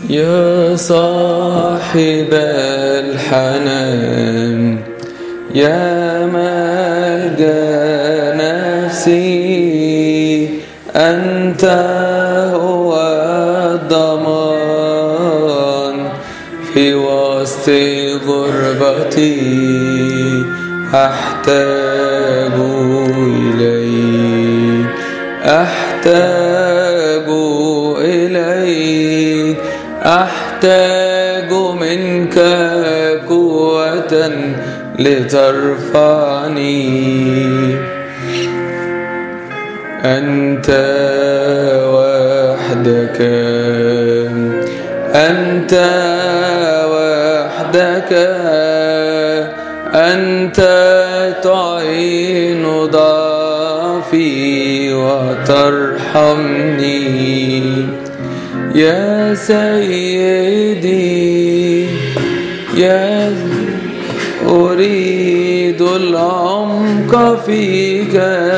يا صاحب الحنان يا ملجا نفسي أنت هو الضمان في وسط غربتي أحتاج إليك أحتاج إليك أحتاج منك قوة لترفعني أنت وحدك أنت وحدك أنت تعين ضعفي وترحمني يا سيدي يا أريد العمق فيك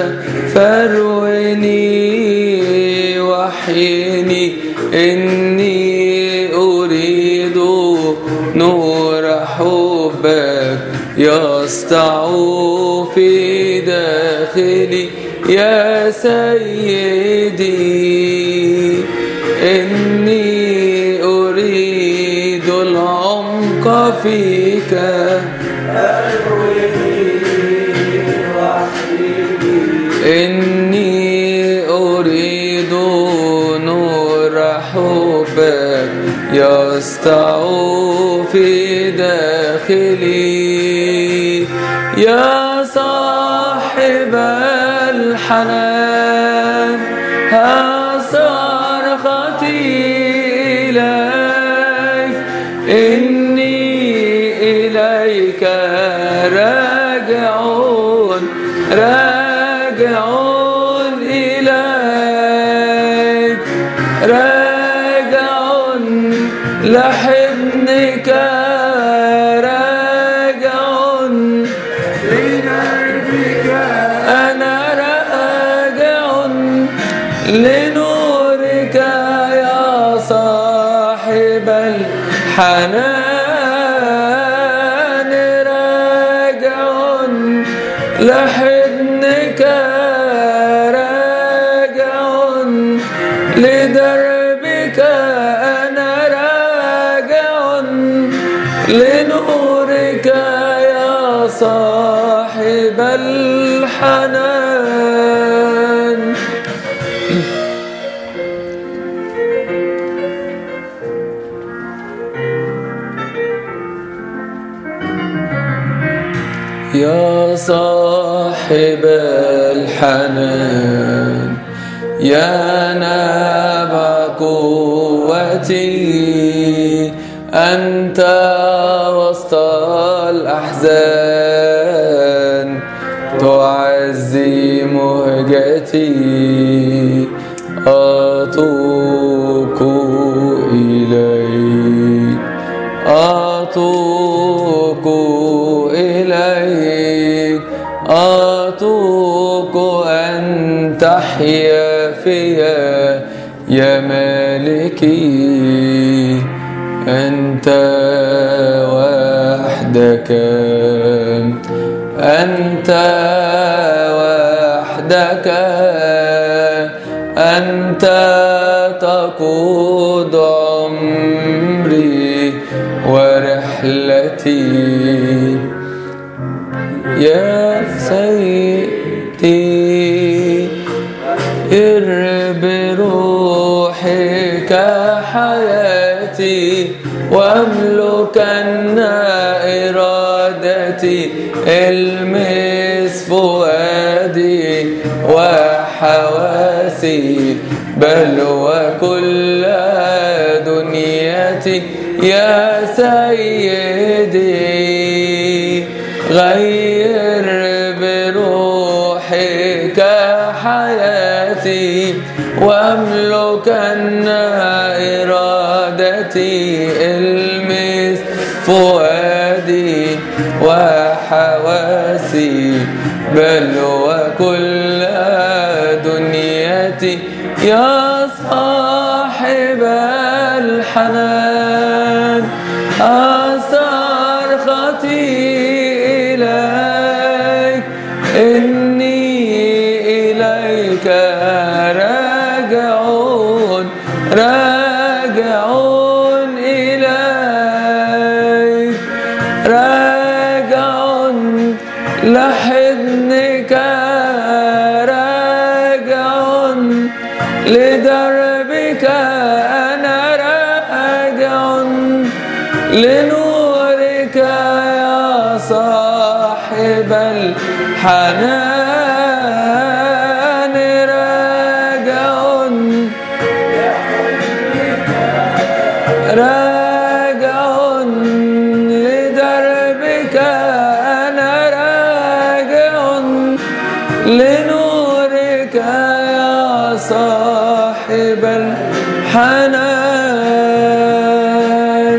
فاروني وحيني إني أريد نور حبك يسطع في داخلي يا سيدي إني أريد العمق فيك إني أريد نور حبك يسطع في داخلي يا صاحب الحنان ها صرختي إليك إني إليك راجعون راجعون إليك راجعون لحضنك راجعون لنرجك أنا راجع لنورك يا صاحب الحنان راجع لحضنك راجع لدربك أنا راجع لنورك يا صاحب الحنان يا صاحب الحنان يا نبع قوتي أنت وسط الأحزان تعزي مهجتي أتوق إليك أتوق إليك أتوق أن تحيا فيا يا مالكي أنت وحدك أنت وحدك أنت تقود عمري ورحلتي يا سيدي إر بروحك حياتي واملكن إرادتي المس فؤادي وحواسي بل وكل دنيتي يا سيدي غير بروحك حياتي واملكن إرادتي المس فؤادي وحواسي بل وكل دنيتي يا صاحب الحنان أثار خطي إليك إني إليك راجعون راجعون إليك راجعون لحضنك راجعون لدربك أنا راجع لنورك يا صاحب الحنان راجع راجع لدربك أنا راجع لنورك يا صاحب الحنان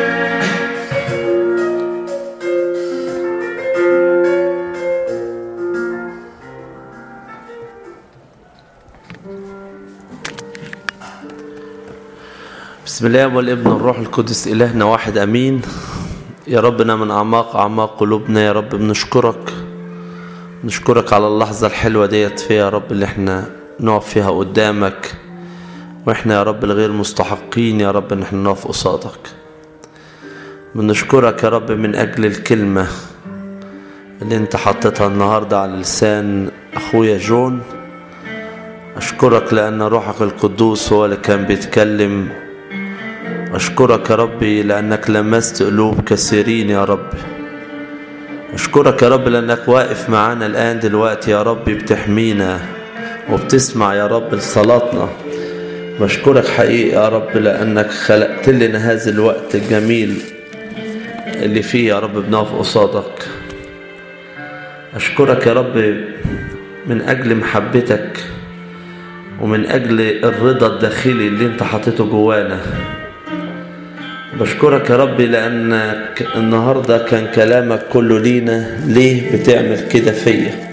بسم الله والابن والروح القدس إلهنا واحد أمين يا ربنا من أعماق أعماق قلوبنا يا رب بنشكرك نشكرك على اللحظة الحلوة ديت فيها يا رب اللي احنا نقف فيها قدامك واحنا يا رب الغير مستحقين يا رب ان احنا نقف قصادك بنشكرك يا رب من أجل الكلمة اللي انت حطيتها النهاردة على لسان أخويا جون أشكرك لأن روحك القدوس هو اللي كان بيتكلم أشكرك يا ربي لأنك لمست قلوب كثيرين يا رب أشكرك يا رب لأنك واقف معانا الآن دلوقتي يا رب بتحمينا وبتسمع يا رب لصلاتنا بشكرك حقيقي يا رب لأنك خلقت لنا هذا الوقت الجميل اللي فيه يا رب بنقف قصادك أشكرك يا رب من أجل محبتك ومن أجل الرضا الداخلي اللي انت حطيته جوانا بشكرك يا ربي لأنك النهاردة كان كلامك كله لينا ليه بتعمل كده فيا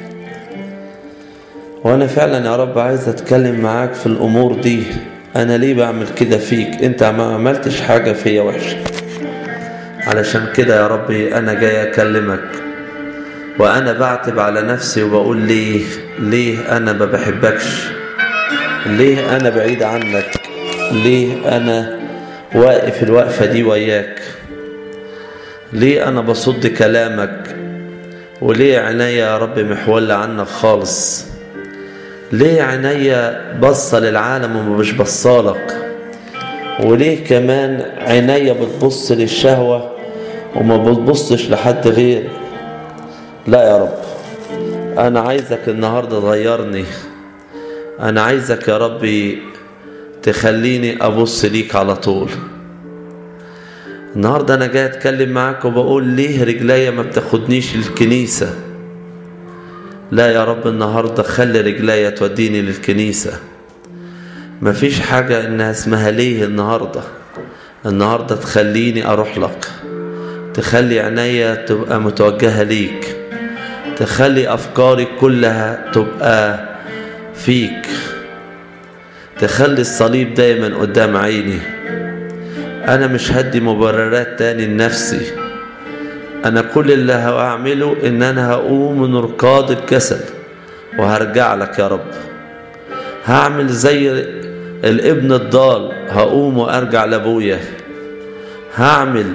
وأنا فعلا يا رب عايز أتكلم معاك في الأمور دي أنا ليه بعمل كده فيك أنت ما عملتش حاجة فيا وحشة علشان كده يا ربي أنا جاي أكلمك وأنا بعتب على نفسي وبقول ليه ليه أنا ما بحبكش ليه أنا بعيد عنك ليه أنا واقف الوقفة دي وياك ليه أنا بصد كلامك وليه عينيا يا رب محولة عنك خالص ليه عينيا بصة للعالم ومش بصالك وليه كمان عينيا بتبص للشهوة وما بتبصش لحد غير لا يا رب أنا عايزك النهاردة تغيرني أنا عايزك يا ربي تخليني أبص ليك على طول النهاردة أنا جاي أتكلم معاك وبقول ليه رجليا ما بتاخدنيش للكنيسة لا يا رب النهاردة خلي رجليا توديني للكنيسة مفيش حاجة إنها اسمها ليه النهاردة النهاردة تخليني أروح لك تخلي عينيا تبقى متوجهة ليك تخلي أفكاري كلها تبقى فيك تخلي الصليب دايما قدام عيني أنا مش هدي مبررات تاني لنفسي أنا كل اللي هعمله إن أنا هقوم من ركاض الكسل وهرجع لك يا رب هعمل زي الابن الضال هقوم وأرجع لأبويا هعمل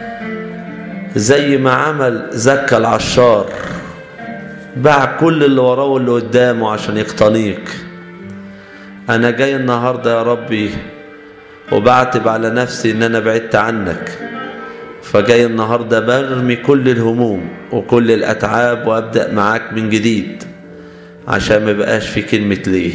زي ما عمل زكى العشار باع كل اللي وراه واللي قدامه عشان يقتنيك أنا جاي النهاردة يا ربي وبعتب على نفسي إن أنا بعدت عنك فجاي النهاردة برمي كل الهموم وكل الأتعاب وأبدأ معاك من جديد عشان ما بقاش في كلمة ليه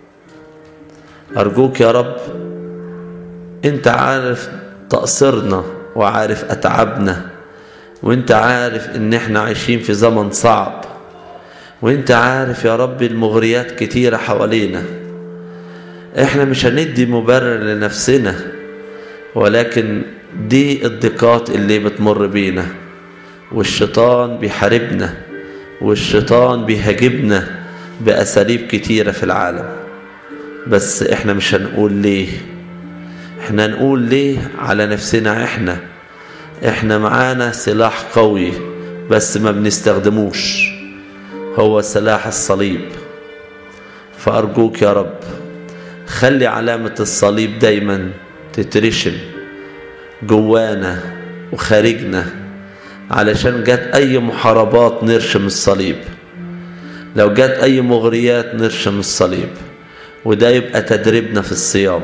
أرجوك يا رب أنت عارف تقصيرنا وعارف أتعابنا وأنت عارف إن إحنا عايشين في زمن صعب وأنت عارف يا رب المغريات كتيرة حوالينا إحنا مش هندي مبرر لنفسنا ولكن دي الضيقات اللي بتمر بينا والشيطان بيحاربنا والشيطان بيهاجمنا بأساليب كتيرة في العالم بس احنا مش هنقول ليه احنا نقول ليه على نفسنا احنا احنا معانا سلاح قوي بس ما بنستخدموش هو سلاح الصليب فأرجوك يا رب خلي علامة الصليب دايما تترشم جوانا وخارجنا علشان جت أي محاربات نرشم الصليب لو جت أي مغريات نرشم الصليب وده يبقى تدريبنا في الصيام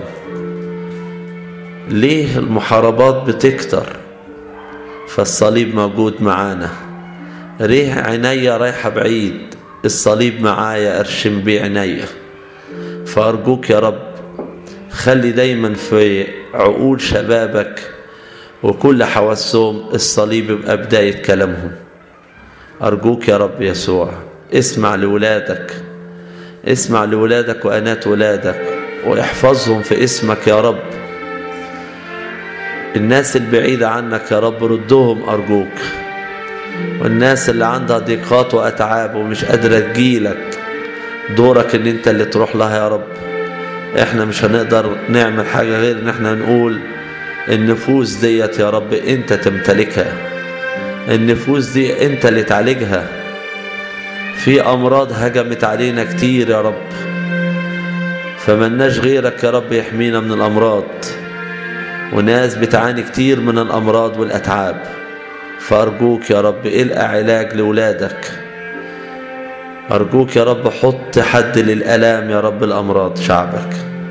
ليه المحاربات بتكتر فالصليب موجود معانا ريح عينيا رايحة بعيد الصليب معايا أرشم بيه عينيا فأرجوك يا رب خلي دايما في عقول شبابك وكل حواسهم الصليب يبقى بداية كلامهم أرجوك يا رب يسوع اسمع لولادك اسمع لولادك وأنات ولادك واحفظهم في اسمك يا رب الناس البعيدة عنك يا رب ردهم أرجوك والناس اللي عندها ضيقات وأتعاب ومش قادرة تجيلك دورك ان انت اللي تروح لها يا رب احنا مش هنقدر نعمل حاجة غير ان احنا نقول النفوس ديت يا رب انت تمتلكها النفوس دي انت اللي تعالجها في امراض هجمت علينا كتير يا رب فملناش غيرك يا رب يحمينا من الامراض وناس بتعاني كتير من الامراض والاتعاب فارجوك يا رب القى علاج لولادك أرجوك يا رب حط حد للألام يا رب الأمراض شعبك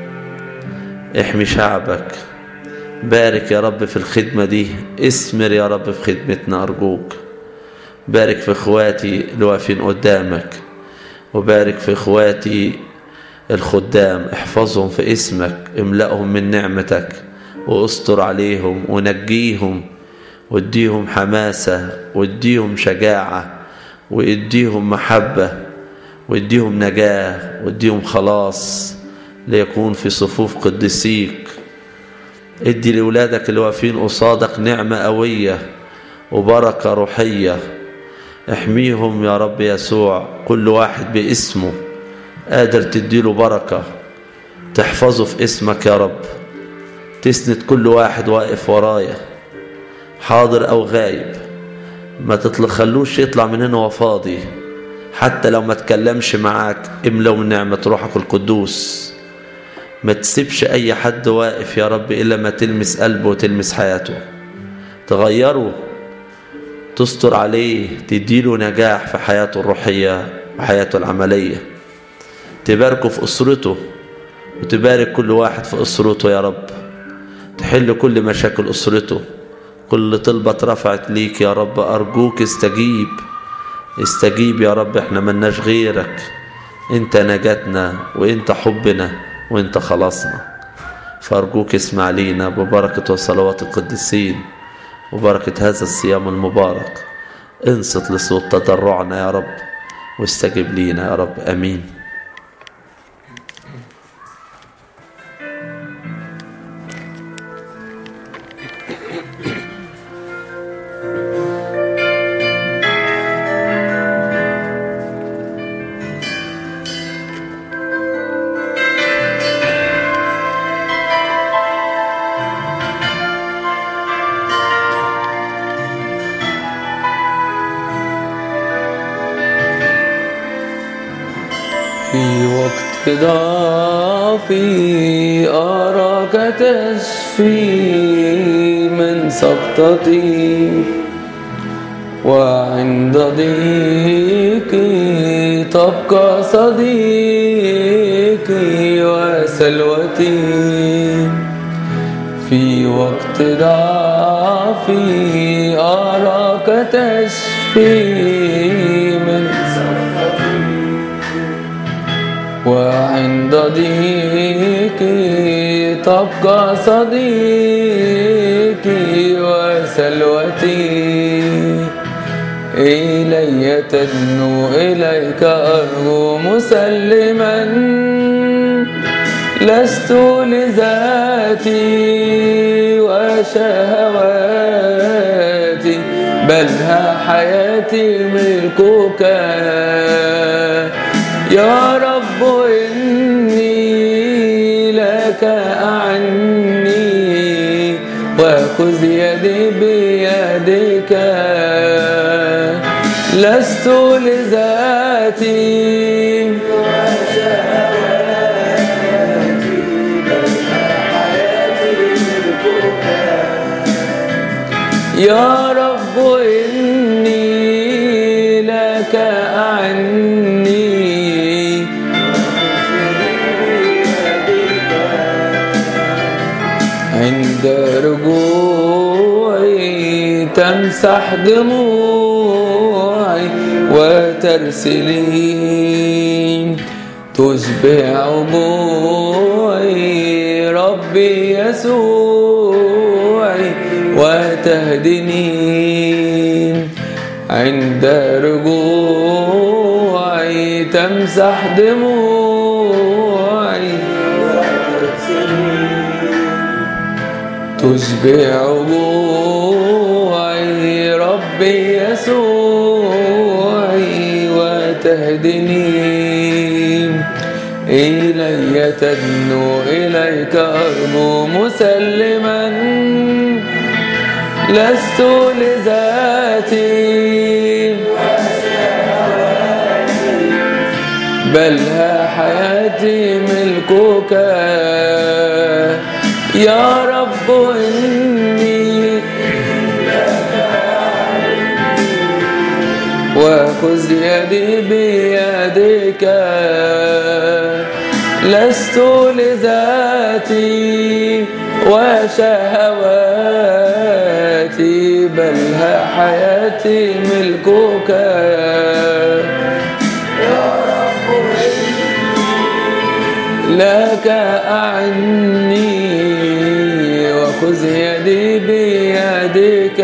احمي شعبك بارك يا رب في الخدمة دي اسمر يا رب في خدمتنا أرجوك بارك في إخواتي اللي واقفين قدامك وبارك في إخواتي الخدام احفظهم في اسمك املأهم من نعمتك واستر عليهم ونجيهم واديهم حماسة واديهم شجاعة واديهم محبة واديهم نجاة واديهم خلاص ليكون في صفوف قدسيك ادي لولادك اللي واقفين قصادك نعمة قوية وبركة روحية احميهم يا رب يسوع كل واحد باسمه قادر تديله بركة تحفظه في اسمك يا رب تسند كل واحد واقف ورايا حاضر أو غايب ما تخلوش يطلع من هنا وفاضي حتى لو ما تكلمش معاك املوا من نعمة روحك القدوس ما تسيبش أي حد واقف يا رب إلا ما تلمس قلبه وتلمس حياته تغيره تستر عليه تديله نجاح في حياته الروحية وحياته العملية تباركه في أسرته وتبارك كل واحد في أسرته يا رب تحل كل مشاكل أسرته كل طلبة اترفعت ليك يا رب أرجوك استجيب استجيب يا رب احنا ملناش غيرك انت نجاتنا وانت حبنا وانت خلاصنا فأرجوك اسمع لينا ببركة وصلوات القديسين وبركة هذا الصيام المبارك انصت لصوت تضرعنا يا رب واستجب لينا يا رب امين في وقت ضعفي أراك تشفي من سقطتي وعند ضيقي تبقى صديقي وسلوتي في وقت ضعفي أراك تشفي من وعند ضيقي تبقى صديقي وسلوتي إلي تدنو إليك أرجو مسلما لست لذاتي وشهواتي بل ها حياتي ملكك يا رب إني لك أعني وخذ يدي بيدك لست لذاتي يا رب إني لك أعني عند رجوعي تمسح دموعي وترسلين تشبع جوعي ربي يسوعي وتهدني عند رجوعي تمسح دموعي تشبع جوعي ربي يسوعي وتهدني إلي تدنو إليك أرجو مسلما لست لذاتي بل ها حياتي ملكك يا رب إني وخذ يدي بيدك لست لذاتي وشهواتي بل ها حياتي ملكك لك أعني وخذ يدي بيدك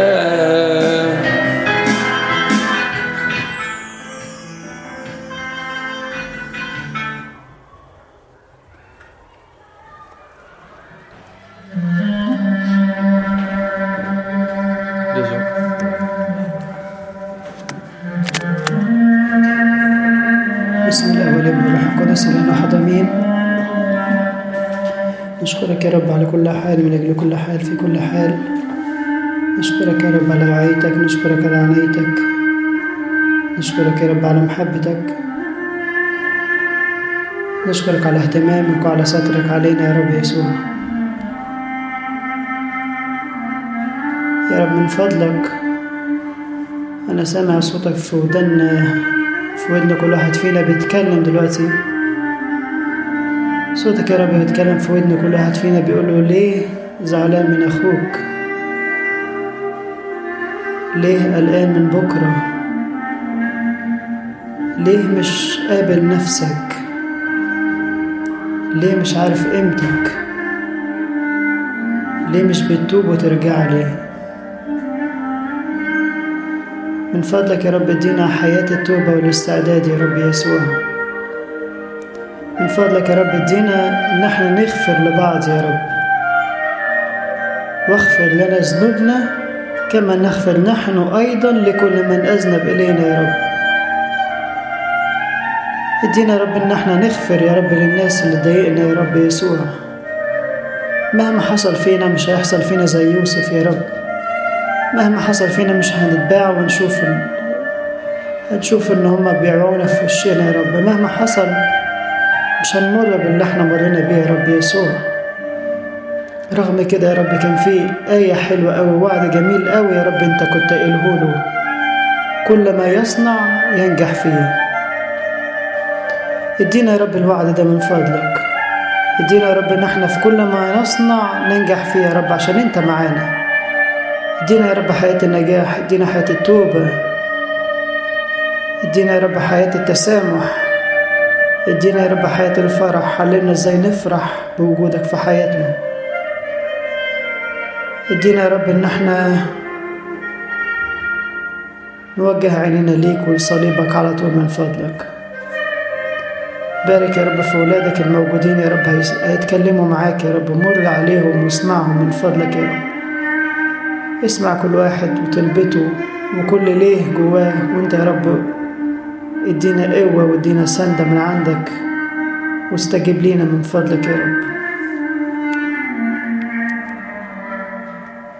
بسم الله والابن والروح القدس الان احد امين نشكرك يا رب على كل حال من اجل كل حال في كل حال نشكرك يا رب على رعايتك نشكرك على عنايتك نشكرك يا رب على محبتك نشكرك على اهتمامك وعلى سترك علينا يا رب يسوع يا رب من فضلك أنا سامع صوتك في ودن في ودن كل واحد فينا بيتكلم دلوقتي صوتك يا رب بيتكلم في ودن كل واحد فينا بيقول له ليه زعلان من أخوك ليه قلقان من بكرة ليه مش قابل نفسك ليه مش عارف قيمتك ليه مش بتتوب وترجع لي من فضلك يا رب ادينا حياة التوبة والاستعداد يا رب يسوع من فضلك يا رب ادينا ان احنا نغفر لبعض يا رب واغفر لنا ذنوبنا كما نغفر نحن ايضا لكل من اذنب الينا يا رب ادينا يا رب ان احنا نغفر يا رب للناس اللي ضايقنا يا رب يسوع مهما حصل فينا مش هيحصل فينا زي يوسف يا رب مهما حصل فينا مش هنتباع ونشوف ال... هنشوف ان هما بيعونا في وشنا يا رب مهما حصل مش هنمر باللي احنا مرينا بيه يا رب يسوع رغم كده يا رب كان في آية حلوة أوي وعد جميل أوي يا رب أنت كنت قايله له كل ما يصنع ينجح فيه ادينا يا رب الوعد ده من فضلك ادينا يا رب ان احنا في كل ما نصنع ننجح فيه يا رب عشان انت معانا ادينا يا رب حياة النجاح ادينا حياة التوبة ادينا يا رب حياة التسامح ادينا يا رب حياة الفرح علمنا ازاي نفرح بوجودك في حياتنا ادينا يا رب ان احنا نوجه عينينا ليك ولصليبك على طول من فضلك بارك يا رب في ولادك الموجودين يا رب هيتكلموا معاك يا رب مر عليهم واسمعهم من فضلك يا رب اسمع كل واحد وتلبته وكل ليه جواه وانت يا رب ادينا قوة وادينا سندة من عندك واستجب لينا من فضلك يا رب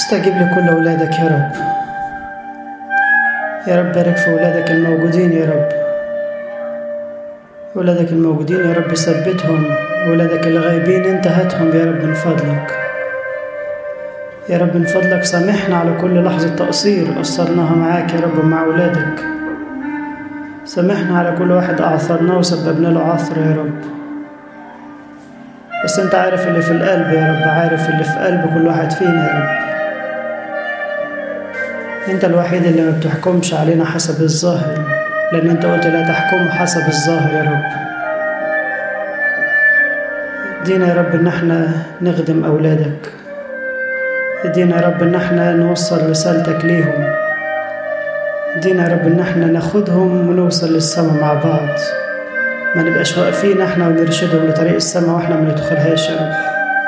استجيب لكل أولادك يا رب يا رب بارك في أولادك الموجودين يا رب أولادك الموجودين يا رب ثبتهم أولادك اللي غايبين انت هاتهم يا رب من فضلك يا رب من فضلك سامحنا على كل لحظة تقصير قصرناها معاك يا رب ومع أولادك سامحنا على كل واحد أعثرناه وسببنا له عثر يا رب بس انت عارف اللي في القلب يا رب عارف اللي في قلب كل واحد فينا يا رب انت الوحيد اللي ما بتحكمش علينا حسب الظاهر لان انت قلت لا تحكموا حسب الظاهر يا رب ادينا يا رب ان احنا نخدم اولادك ادينا يا رب ان احنا نوصل رسالتك ليهم ادينا يا رب ان احنا ناخدهم ونوصل للسما مع بعض ما نبقاش واقفين احنا ونرشدهم لطريق السما واحنا ما ندخلهاش يا رب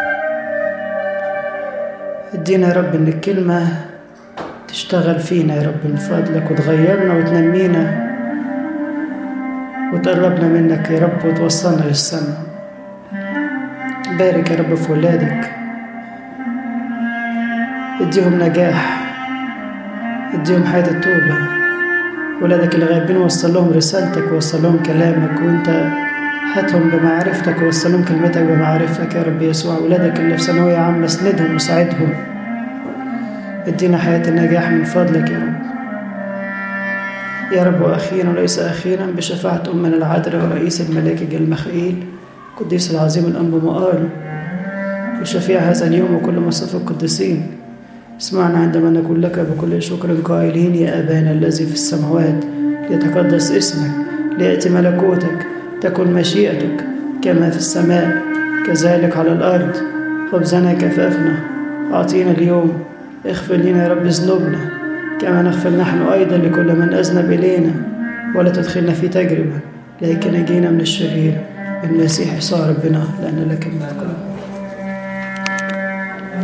ادينا يا رب ان الكلمة تشتغل فينا يا رب من فضلك وتغيرنا وتنمينا وتقربنا منك يا رب وتوصلنا للسما بارك يا رب في ولادك اديهم نجاح اديهم حياة التوبة ولادك اللي غايبين وصل لهم رسالتك ووصل لهم كلامك وانت هاتهم بمعرفتك ووصل لهم كلمتك بمعرفتك يا رب يسوع ولادك اللي في ثانوية عامة اسندهم وساعدهم ادينا حياة النجاح من فضلك يا رب يا رب وأخيرا وليس أخيرا بشفاعة أمنا العذراء ورئيس الملائكة جل مخائيل قديس العظيم الأنبا مقال وشفيع هذا اليوم وكل مصاف القديسين اسمعنا عندما نقول لك بكل شكر قائلين يا أبانا الذي في السماوات ليتقدس اسمك ليأتي ملكوتك تكن مشيئتك كما في السماء كذلك على الأرض خبزنا كفافنا أعطينا اليوم اغفر لنا يا رب ذنوبنا كما نغفر نحن أيضا لكل من أذنب إلينا ولا تدخلنا في تجربة لكن نجينا من الشرير المسيح يسوع ربنا لأن لك الملك